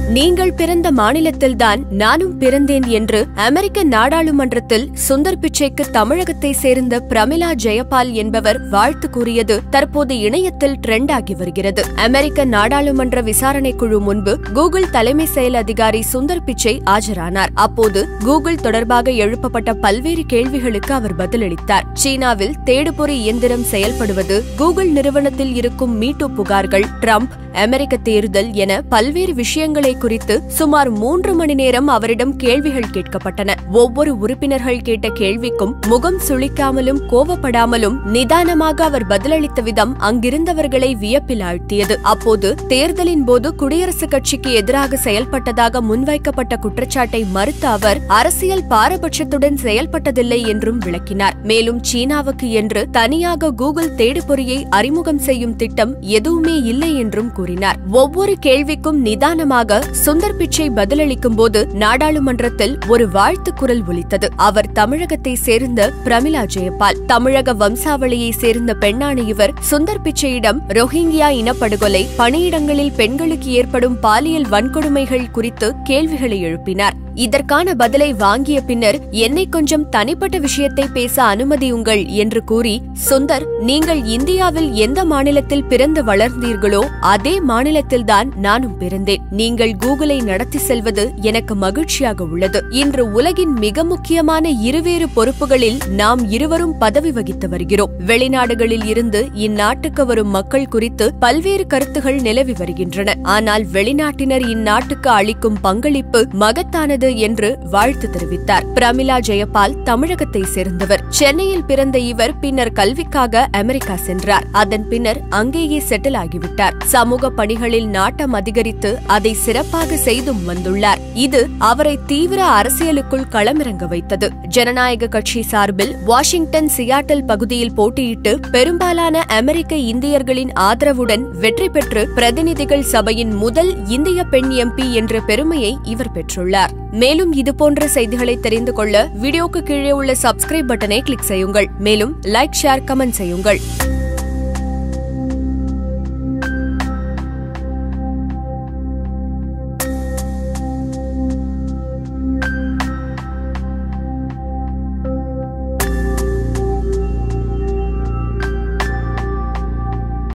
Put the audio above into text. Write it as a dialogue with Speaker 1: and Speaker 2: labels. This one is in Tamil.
Speaker 1: நீங்கள் பிறந்த மாநிலத்தில்தான் நானும் பிறந்தேன் என்று அமெரிக்க நாடாளுமன்றத்தில் சுந்தர் பிச்சைக்கு தமிழகத்தை சேர்ந்த பிரமிளா ஜெயபால் என்பவர் வாழ்த்து கூறியது தற்போது இணையத்தில் ட்ரெண்ட் ஆகி வருகிறது அமெரிக்க நாடாளுமன்ற விசாரணை குழு முன்பு கூகுள் தலைமை செயல் அதிகாரி சுந்தர் பிச்சை ஆஜரானார் அப்போது கூகுள் தொடர்பாக எழுப்பப்பட்ட பல்வேறு கேள்விகளுக்கு அவர் பதிலளித்தார் சீனாவில் தேடுபொறி இயந்திரம் செயல்படுவது கூகுள் நிறுவனத்தில் இருக்கும் மீட்டு புகார்கள் ட்ரம்ப் அமெரிக்க தேர்தல் என பல்வேறு விஷயங்களை குறித்து சுமார் மூன்று மணி நேரம் அவரிடம் கேள்விகள் கேட்கப்பட்டன ஒவ்வொரு உறுப்பினர்கள் கேட்ட கேள்விக்கும் முகம் சுளிக்காமலும் கோவப்படாமலும் நிதானமாக அவர் பதிலளித்த விதம் அங்கிருந்தவர்களை வியப்பில் ஆழ்த்தியது அப்போது தேர்தலின் போது குடியரசுக் கட்சிக்கு எதிராக செயல்பட்டதாக முன்வைக்கப்பட்ட குற்றச்சாட்டை மறுத்த அவர் அரசியல் பாரபட்சத்துடன் செயல்பட்டதில்லை என்றும் விளக்கினார் மேலும் சீனாவுக்கு என்று தனியாக கூகுள் தேடுபொறியை அறிமுகம் செய்யும் திட்டம் எதுவுமே இல்லை என்றும் கூறினார் ஒவ்வொரு கேள்விக்கும் நிதானமாக சுந்தர் பிச்சை பதிலளிக்கும் போது நாடாளுமன்றத்தில் ஒரு வாழ்த்து குரல் ஒலித்தது அவர் தமிழகத்தை சேர்ந்த பிரமிளா ஜெயபால் தமிழக வம்சாவளியை சேர்ந்த பெண்ணான இவர் சுந்தர் பிச்சையிடம் ரோஹிங்கியா இனப்படுகொலை பணியிடங்களில் பெண்களுக்கு ஏற்படும் பாலியல் வன்கொடுமைகள் குறித்து கேள்விகளை எழுப்பினார் இதற்கான பதிலை வாங்கிய பின்னர் என்னை கொஞ்சம் தனிப்பட்ட விஷயத்தை பேச அனுமதியுங்கள் என்று கூறி சுந்தர் நீங்கள் இந்தியாவில் எந்த மாநிலத்தில் பிறந்து வளர்ந்தீர்களோ அதே மாநிலத்தில்தான் நானும் பிறந்தேன் நீங்கள் கூகுளை நடத்தி செல்வது எனக்கு மகிழ்ச்சியாக உள்ளது இன்று உலகின் மிக முக்கியமான இருவேறு பொறுப்புகளில் நாம் இருவரும் பதவி வகித்து வருகிறோம் வெளிநாடுகளில் இருந்து இந்நாட்டுக்கு வரும் மக்கள் குறித்து பல்வேறு கருத்துகள் நிலவி வருகின்றன ஆனால் வெளிநாட்டினர் இந்நாட்டுக்கு அளிக்கும் பங்களிப்பு மகத்தானது என்று வாழ்த்து தெரிவித்தார் பிரமிளா ஜெயபால் தமிழகத்தை சேர்ந்தவர் சென்னையில் பிறந்த இவர் பின்னர் கல்விக்காக அமெரிக்கா சென்றார் அதன் பின்னர் அங்கேயே செட்டில் ஆகிவிட்டார் சமூக பணிகளில் நாட்டம் அதிகரித்து அதை சிறப்பாக செய்தும் வந்துள்ளார் இது அவரை தீவிர அரசியலுக்குள் களமிறங்க வைத்தது ஜனநாயக கட்சி சார்பில் வாஷிங்டன் சியாட்டல் பகுதியில் போட்டியிட்டு பெரும்பாலான அமெரிக்க இந்தியர்களின் ஆதரவுடன் வெற்றி பெற்று பிரதிநிதிகள் சபையின் முதல் இந்திய பெண் எம்பி என்ற பெருமையை இவர் பெற்றுள்ளார் மேலும் இதுபோன்ற செய்திகளை தெரிந்து கொள்ள வீடியோக்கு கீழே உள்ள சப்ஸ்கிரைப் பட்டனை கிளிக் செய்யுங்கள் மேலும் லைக் ஷேர் கமெண்ட் செய்யுங்கள்